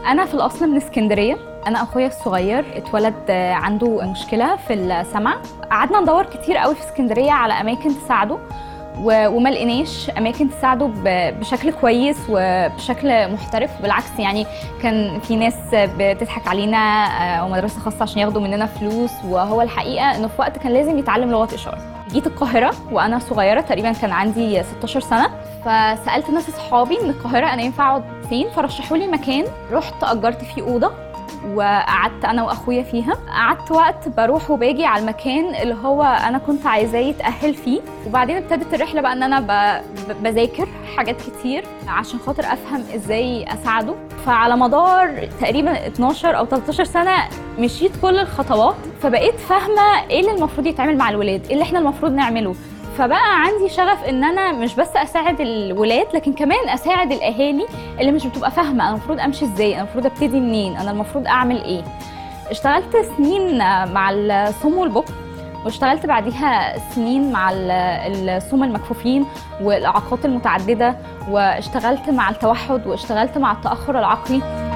انا في الاصل من اسكندريه انا اخويا الصغير اتولد آه، عنده مشكله في السمع قعدنا ندور كتير قوي في اسكندريه على اماكن تساعده و- وما لقيناش اماكن تساعده ب- بشكل كويس وبشكل محترف بالعكس يعني كان في ناس بتضحك علينا آه، ومدرسه خاصه عشان ياخدوا مننا فلوس وهو الحقيقه انه في وقت كان لازم يتعلم لغه اشاره جيت القاهره وانا صغيره تقريبا كان عندي 16 سنه فسالت ناس اصحابي من القاهره انا ينفع اقعد فين فرشحوا لي مكان رحت اجرت فيه اوضه وقعدت انا واخويا فيها قعدت وقت بروح وباجي على المكان اللي هو انا كنت عايزاه يتاهل فيه وبعدين ابتدت الرحله بقى ان انا ب... ب- بذاكر حاجات كتير عشان خاطر افهم ازاي اساعده فعلى مدار تقريبا 12 او 13 سنه مشيت كل الخطوات فبقيت فاهمه ايه اللي المفروض يتعمل مع الولاد ايه اللي احنا المفروض نعمله فبقى عندي شغف ان انا مش بس اساعد الولاد لكن كمان اساعد الاهالي اللي مش بتبقى فاهمه انا المفروض امشي ازاي انا المفروض ابتدي منين انا المفروض اعمل ايه اشتغلت سنين مع الصم والبكم واشتغلت بعديها سنين مع ال- الصم المكفوفين والاعاقات المتعدده واشتغلت مع التوحد واشتغلت مع التاخر العقلي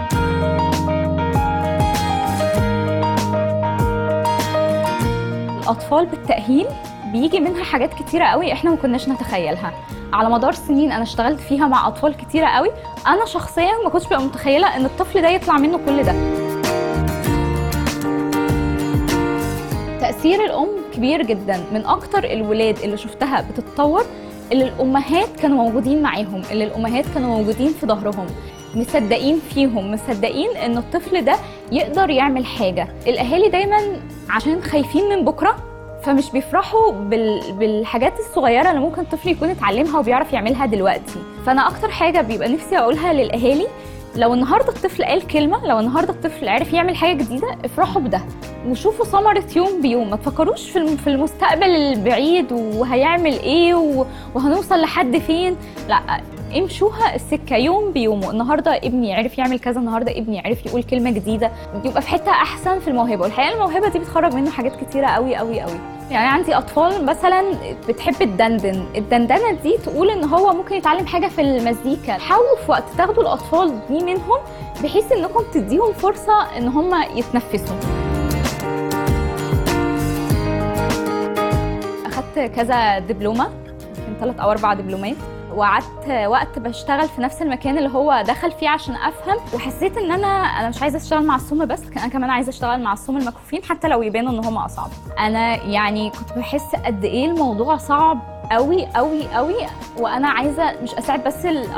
الاطفال بالتاهيل بيجي منها حاجات كتيرة قوي احنا ما كناش نتخيلها على مدار سنين انا اشتغلت فيها مع اطفال كتيرة قوي انا شخصيا ما كنتش ببقى متخيلة ان الطفل ده يطلع منه كل ده تأثير الأم كبير جدا من أكتر الولاد اللي شفتها بتتطور اللي الأمهات كانوا موجودين معاهم اللي الأمهات كانوا موجودين في ظهرهم مصدقين فيهم مصدقين إن الطفل ده يقدر يعمل حاجة الأهالي دايما عشان خايفين من بكرة فمش بيفرحوا بال... بالحاجات الصغيرة اللي ممكن الطفل يكون اتعلمها وبيعرف يعملها دلوقتي فأنا أكتر حاجة بيبقى نفسي أقولها للأهالي لو النهارده الطفل قال كلمه لو النهارده الطفل عرف يعمل حاجه جديده افرحوا بده وشوفوا ثمره يوم بيوم ما تفكروش في الم- في المستقبل البعيد وهيعمل ايه و- وهنوصل لحد فين لا امشوها السكه يوم بيومه النهارده ابني عرف يعمل كذا النهارده ابني عرف يقول كلمه جديده يبقى في حته احسن في الموهبه والحقيقه الموهبه دي بتخرج منه حاجات كتيره قوي قوي قوي يعني عندي اطفال مثلا بتحب الدندن الدندنه دي تقول ان هو ممكن يتعلم حاجه في المزيكا حاولوا في وقت تاخدوا الاطفال دي منهم بحيث انكم تديهم فرصه ان هم يتنفسوا اخدت كذا دبلومه يمكن ثلاث او اربع دبلومات وقعدت وقت بشتغل في نفس المكان اللي هو دخل فيه عشان افهم وحسيت ان انا انا مش عايزه اشتغل مع الصم بس لكن انا كمان عايزه اشتغل مع الصم المكفوفين حتى لو يبانوا ان هم اصعب انا يعني كنت بحس قد ايه الموضوع صعب قوي قوي قوي وانا عايزه مش اساعد بس